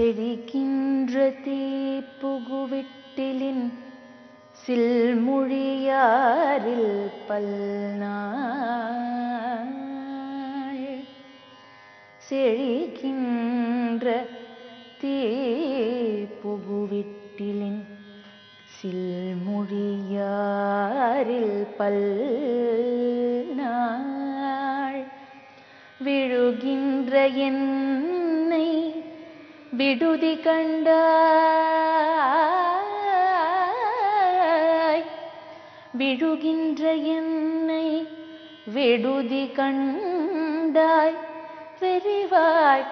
செழிக்கின்ற தீப்புகுவிட்டிலின் சில்மொழியாரில் பல்நாள் செழிக்கின்ற தீப்புகுவிட்டிலின் சில்மொழியாரில் பல்நாள் விழுகின்ற என்னை விடுதி கண்டாய் விழுகின்ற என்னை விடுதி கண்டாய் வெறிவாய்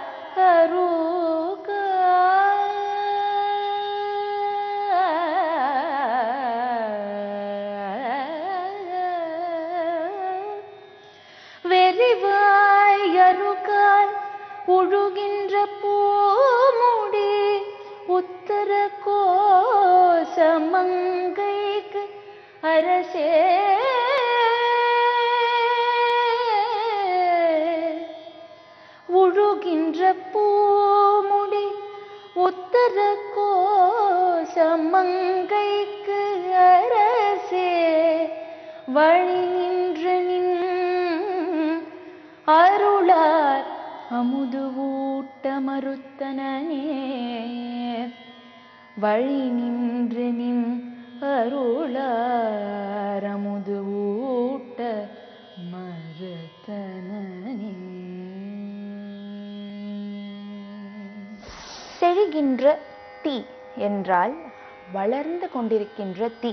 அருக வெறிவாய் அருகால் உழுகின்ற பூமுடி உத்தர கோசமங்கைக்கு அரசே உழுகின்ற பூமுடி உத்தர கோசமங்கைக்கு அரசே வழி நின்று நின் அருளார் அமுது ஊட்ட மறுத்தனனே வழி நின்று நின் அருளார் அமுது ஊட்ட மறுத்தனனே செழிகின்ற தீ என்றால் வளர்ந்து கொண்டிருக்கின்ற தீ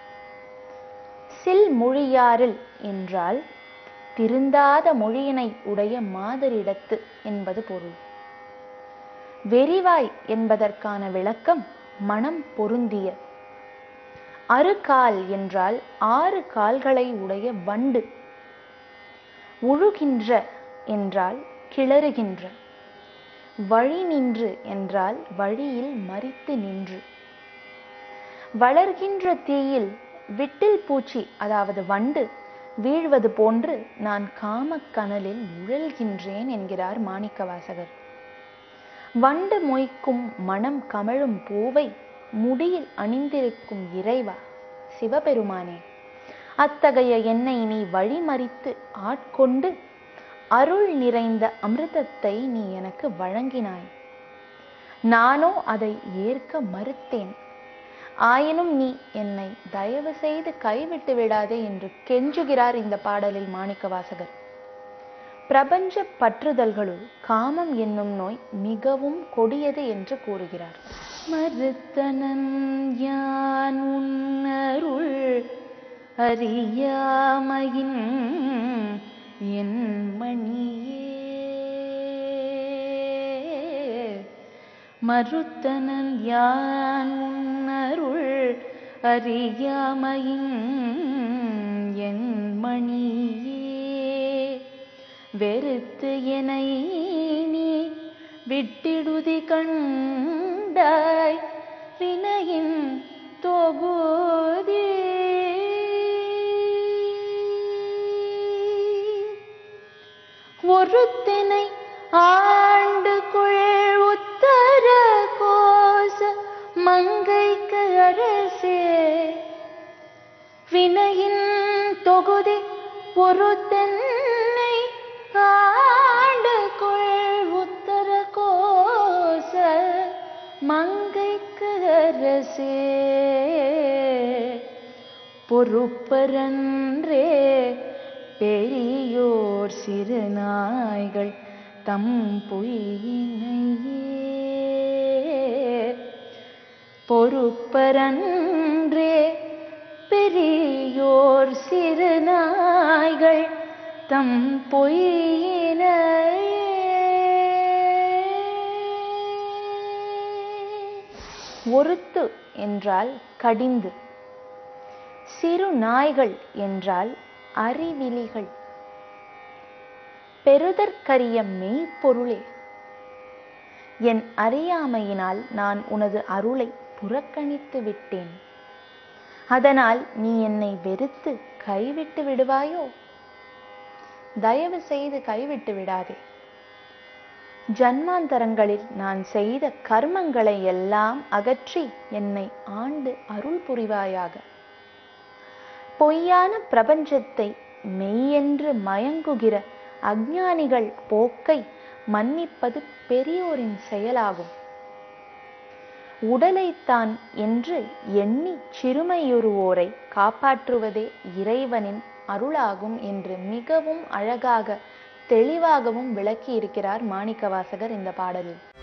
சில் மொழியாரில் என்றால் திருந்தாத மொழியினை உடைய மாதரிடத்து என்பது பொருள் வெறிவாய் என்பதற்கான விளக்கம் மனம் பொருந்திய அறுகால் என்றால் ஆறு கால்களை உடைய வண்டு உழுகின்ற என்றால் கிளறுகின்ற வழி நின்று என்றால் வழியில் மறித்து நின்று வளர்கின்ற தீயில் விட்டில் பூச்சி அதாவது வண்டு வீழ்வது போன்று நான் காமக்கனலில் உழல்கின்றேன் என்கிறார் மாணிக்கவாசகர் வண்டு மொய்க்கும் மனம் கமழும் பூவை முடியில் அணிந்திருக்கும் இறைவா சிவபெருமானே அத்தகைய என்னை நீ வழிமறித்து ஆட்கொண்டு அருள் நிறைந்த அமிர்தத்தை நீ எனக்கு வழங்கினாய் நானோ அதை ஏற்க மறுத்தேன் ஆயினும் நீ என்னை தயவு செய்து கைவிட்டு விடாதே என்று கெஞ்சுகிறார் இந்த பாடலில் மாணிக்கவாசகர் பிரபஞ்ச பற்றுதல்களுள் காமம் என்னும் நோய் மிகவும் கொடியது என்று கூறுகிறார் மறுத்தனன் யான் உன்னருள் அறியாமையின் என் மணியே மறுத்தனன் யான் உன்னருள் அறியாமையின் என் மணியே வெறுத்து எனை நீ விட்டிடுதி கண்டாய் வினையின் தொகுதி ஒருத்தினை ஆண்டு கொள் உத்தர கோச மங்கைக்கு அரசே வினையின் தொகுதி ஒரு தென்னை ஆண்டு கொள் உத்தர கோச மங்கைக்கு அரசே பொறுப்பரன்றே பெரியோர் சிறு நாய்கள் தம் பொய்யினையே பொறுப்பரன்றே பெரியோர் சிறு நாய்கள் தம் பொய்யினை ஒருத்து என்றால் கடிந்து சிறு நாய்கள் என்றால் அறிவிலிகள் பெறுதற்கரிய மெய்ப்பொருளே என் அறியாமையினால் நான் உனது அருளை புறக்கணித்து விட்டேன் அதனால் நீ என்னை வெறுத்து கைவிட்டு விடுவாயோ தயவு செய்து கைவிட்டு விடாதே ஜன்மாந்தரங்களில் நான் செய்த கர்மங்களை எல்லாம் அகற்றி என்னை ஆண்டு அருள் புரிவாயாக பொய்யான பிரபஞ்சத்தை மெய்யென்று மயங்குகிற அஞ்ஞானிகள் போக்கை மன்னிப்பது பெரியோரின் செயலாகும் உடலைத்தான் என்று எண்ணி சிறுமையுறுவோரை காப்பாற்றுவதே இறைவனின் அருளாகும் என்று மிகவும் அழகாக தெளிவாகவும் விளக்கி இருக்கிறார் மாணிக்கவாசகர் இந்த பாடலில்